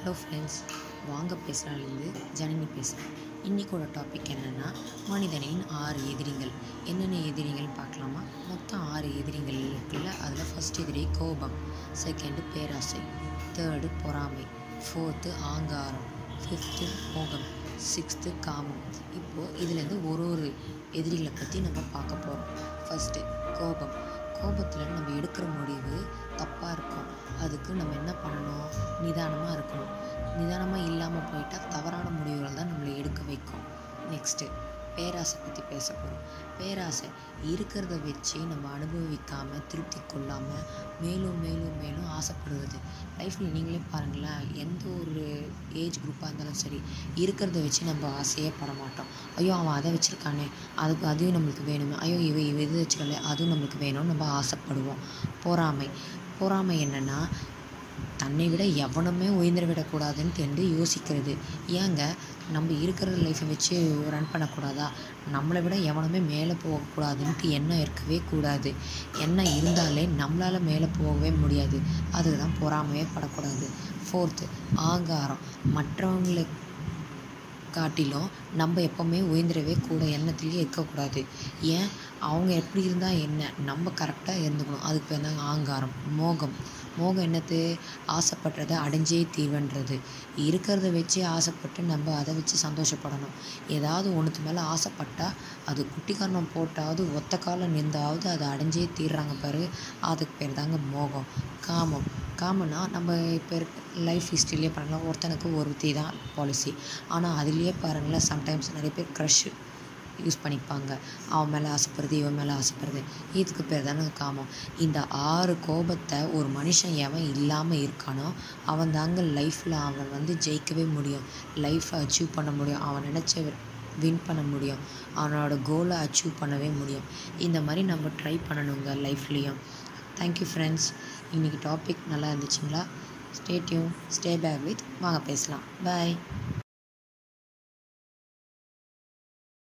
hello friends வாங்க பேசலாம்லேருந்து ஜனனி பேசுகிறேன் இன்றைக்கோட topic என்னென்னா மனிதனின் ஆறு எதிரிகள் என்னென்ன எதிரிகள் பார்க்கலாமா மொத்தம் ஆறு எதிரிகள் இருக்குல்ல அதில் ஃபஸ்ட் எதிரி கோபம் செகண்டு பேராசை தேர்டு பொறாமை ஃபோர்த்து ஆங்காரம் ஃபிஃப்த்து மோகம் சிக்ஸ்த்து காமம் இப்போது இதுலேருந்து ஒரு ஒரு எதிரிகளை பற்றி நம்ம பார்க்க போகிறோம் ஃபஸ்ட்டு கோபம் கோபத்தில் நம்ம எடுக்கிற முடிவு தப்பாக இருக்கும் அதுக்கு நம்ம என்ன பண்ணணும் நிதானமாக இருக்கணும் நிதானமாக இல்லாமல் போயிட்டா தவறான முடிவுகள் தான் நம்மளை எடுக்க வைக்கும் நெக்ஸ்ட்டு பேராசை பற்றி பேச போகிறோம் பேராசை இருக்கிறத வச்சு நம்ம அனுபவிக்காமல் திருப்தி கொள்ளாமல் மேலும் மேலும் மேலும் ஆசைப்படுவது லைஃப்பில் நீங்களே பாருங்களேன் எந்த ஒரு ஏஜ் குரூப்பாக இருந்தாலும் சரி இருக்கிறத வச்சு நம்ம ஆசையே பட மாட்டோம் ஐயோ அவன் அதை வச்சுருக்கானே அதுக்கு அதையும் நம்மளுக்கு வேணுமே ஐயோ இவ இவ இது வச்சுக்கல அதுவும் நம்மளுக்கு வேணும்னு நம்ம ஆசைப்படுவோம் பொறாமை பொறாமை என்னென்னா தன்னை விட எவனுமே உயர்ந்து விடக்கூடாதுன்னு தெரிந்து யோசிக்கிறது ஏங்க நம்ம இருக்கிற லைஃப்பை வச்சு ரன் பண்ணக்கூடாதா நம்மளை விட எவனுமே மேலே போகக்கூடாதுன்ட்டு எண்ணம் இருக்கவே கூடாது எண்ணம் இருந்தாலே நம்மளால் மேலே போகவே முடியாது அதுக்கு தான் பொறாமையே படக்கூடாது ஃபோர்த்து ஆங்காரம் மற்றவங்களை காட்டிலும் நம்ம எப்போவுமே உயர்ந்துடவே கூட எண்ணத்துலேயே இருக்கக்கூடாது ஏன் அவங்க எப்படி இருந்தால் என்ன நம்ம கரெக்டாக இருந்துக்கணும் அதுக்கு பேர் தாங்க ஆங்காரம் மோகம் மோகம் என்னது ஆசைப்படுறத அடைஞ்சே தீர்வுன்றது இருக்கிறத வச்சு ஆசைப்பட்டு நம்ம அதை வச்சு சந்தோஷப்படணும் ஏதாவது ஒன்றுத்து மேலே ஆசைப்பட்டால் அது குட்டிக்காரணம் போட்டாவது ஒத்த காலம் நின்றாவது அதை அடைஞ்சே தீர்றாங்க பாரு அதுக்கு பேர் தாங்க மோகம் காமம் காமன்னா நம்ம இப்போ இருக்க லைஃப் ஹிஸ்ட்ரியிலே பாருங்களேன் ஒருத்தனுக்கு ஒருத்தி தான் பாலிசி ஆனால் அதுலேயே பாருங்களேன் சம்டைம்ஸ் நிறைய பேர் க்ரஷ்ஷு யூஸ் பண்ணிப்பாங்க அவன் மேலே ஆசைப்படுறது இவன் மேலே ஆசைப்படுறது இதுக்கு பேர் தானே காமம் இந்த ஆறு கோபத்தை ஒரு மனுஷன் எவன் இல்லாமல் இருக்கானோ அவன் தாங்க லைஃப்பில் அவன் வந்து ஜெயிக்கவே முடியும் லைஃப்பை அச்சீவ் பண்ண முடியும் அவன் நினச்ச வின் பண்ண முடியும் அவனோட கோலை அச்சீவ் பண்ணவே முடியும் இந்த மாதிரி நம்ம ட்ரை பண்ணணுங்க லைஃப்லேயும் தேங்க்யூ ஃப்ரெண்ட்ஸ் இன்றைக்கி டாபிக் நல்லா இருந்துச்சுங்களா stay tune stay back with வாங்க பேசலாம் பாய்